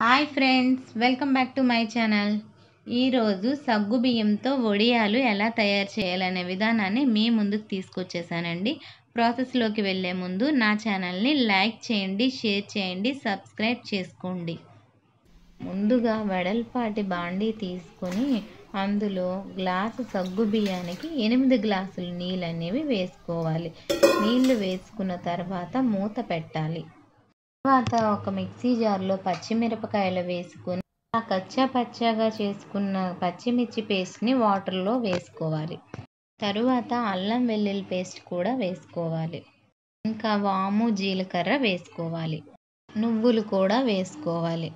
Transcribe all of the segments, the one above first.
hi friends welcome back to my channel ఈరోజు సగ్గు బియ్యంతో వడియాలు ఎలా తయారు చేయాలనే విధానాన్ని మీ ముందుకు తీసుకొచ్చేసానండి ప్రాసెస్లోకి వెళ్ళే ముందు నా ఛానల్ని లైక్ చేయండి షేర్ చేయండి సబ్స్క్రైబ్ చేసుకోండి ముందుగా వెడల్పాటి బాండీ తీసుకొని అందులో గ్లాసు సగ్గు బియ్యానికి ఎనిమిది గ్లాసులు నీళ్ళు అనేవి వేసుకోవాలి నీళ్లు వేసుకున్న తర్వాత మూత పెట్టాలి తర్వాత ఒక మిక్సీ జార్లో పచ్చిమిరపకాయలు వేసుకొని ఆ కచ్చా పచ్చాగా చేసుకున్న పచ్చిమిర్చి పేస్ట్ని వాటర్లో వేసుకోవాలి తరువాత అల్లం వెల్లుల్లి పేస్ట్ కూడా వేసుకోవాలి ఇంకా వాము జీలకర్ర వేసుకోవాలి నువ్వులు కూడా వేసుకోవాలి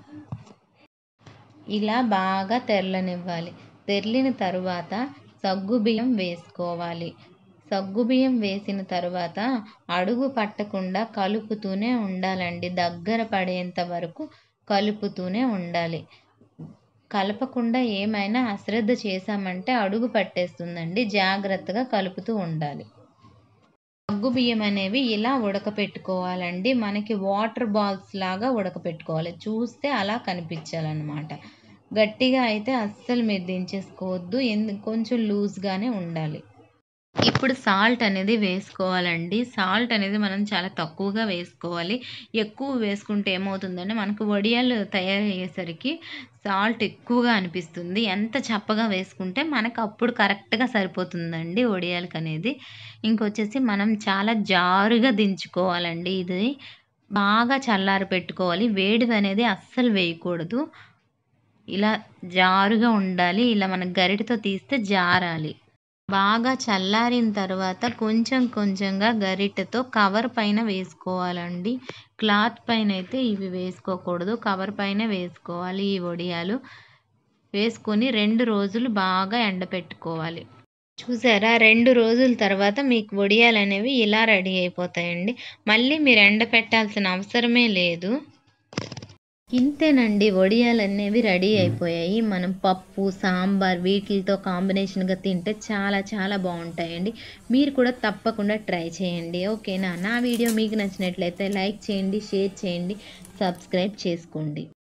ఇలా బాగా తెరలనివ్వాలి తెరిలిన తరువాత సగ్గు బియ్యం వేసుకోవాలి సగ్గుబియ్యం వేసిన తర్వాత అడుగు పట్టకుండా కలుపుతూనే ఉండాలండి దగ్గర పడేంత వరకు కలుపుతూనే ఉండాలి కలపకుండా ఏమైనా అశ్రద్ధ చేశామంటే అడుగు పట్టేస్తుందండి జాగ్రత్తగా కలుపుతూ ఉండాలి సగ్గు బియ్యం అనేవి ఇలా ఉడకపెట్టుకోవాలండి మనకి వాటర్ బాల్స్ లాగా ఉడకపెట్టుకోవాలి చూస్తే అలా కనిపించాలన్నమాట గట్టిగా అయితే అస్సలు మీరు దించేసుకోవద్దు ఎందు కొంచెం లూజ్గానే ఉండాలి ఇప్పుడు సాల్ట్ అనేది వేసుకోవాలండి సాల్ట్ అనేది మనం చాలా తక్కువగా వేసుకోవాలి ఎక్కువ వేసుకుంటే ఏమవుతుందంటే మనకు వడియాలు తయారయ్యేసరికి సాల్ట్ ఎక్కువగా అనిపిస్తుంది ఎంత చప్పగా వేసుకుంటే మనకు అప్పుడు కరెక్ట్గా సరిపోతుందండి వడియాలకు అనేది ఇంకొచ్చేసి మనం చాలా జారుగా దించుకోవాలండి ఇది బాగా చల్లారి పెట్టుకోవాలి వేడిది అనేది అస్సలు వేయకూడదు ఇలా జారుగా ఉండాలి ఇలా మన గరిటతో తీస్తే జారాలి బాగా చల్లారిన తర్వాత కొంచెం కొంచెంగా గరిటెతో కవర్ పైన వేసుకోవాలండి క్లాత్ పైన అయితే ఇవి వేసుకోకూడదు కవర్ పైన వేసుకోవాలి ఈ వడియాలు వేసుకొని రెండు రోజులు బాగా ఎండపెట్టుకోవాలి చూసారా రెండు రోజుల తర్వాత మీకు వడియాలు అనేవి ఇలా రెడీ అయిపోతాయండి మళ్ళీ మీరు ఎండ పెట్టాల్సిన అవసరమే లేదు ఇంతేనండి వడియాలు అనేవి రెడీ అయిపోయాయి మనం పప్పు సాంబార్ వీటితో కాంబినేషన్గా తింటే చాలా చాలా బాగుంటాయండి మీరు కూడా తప్పకుండా ట్రై చేయండి ఓకేనా నా వీడియో మీకు నచ్చినట్లయితే లైక్ చేయండి షేర్ చేయండి సబ్స్క్రైబ్ చేసుకోండి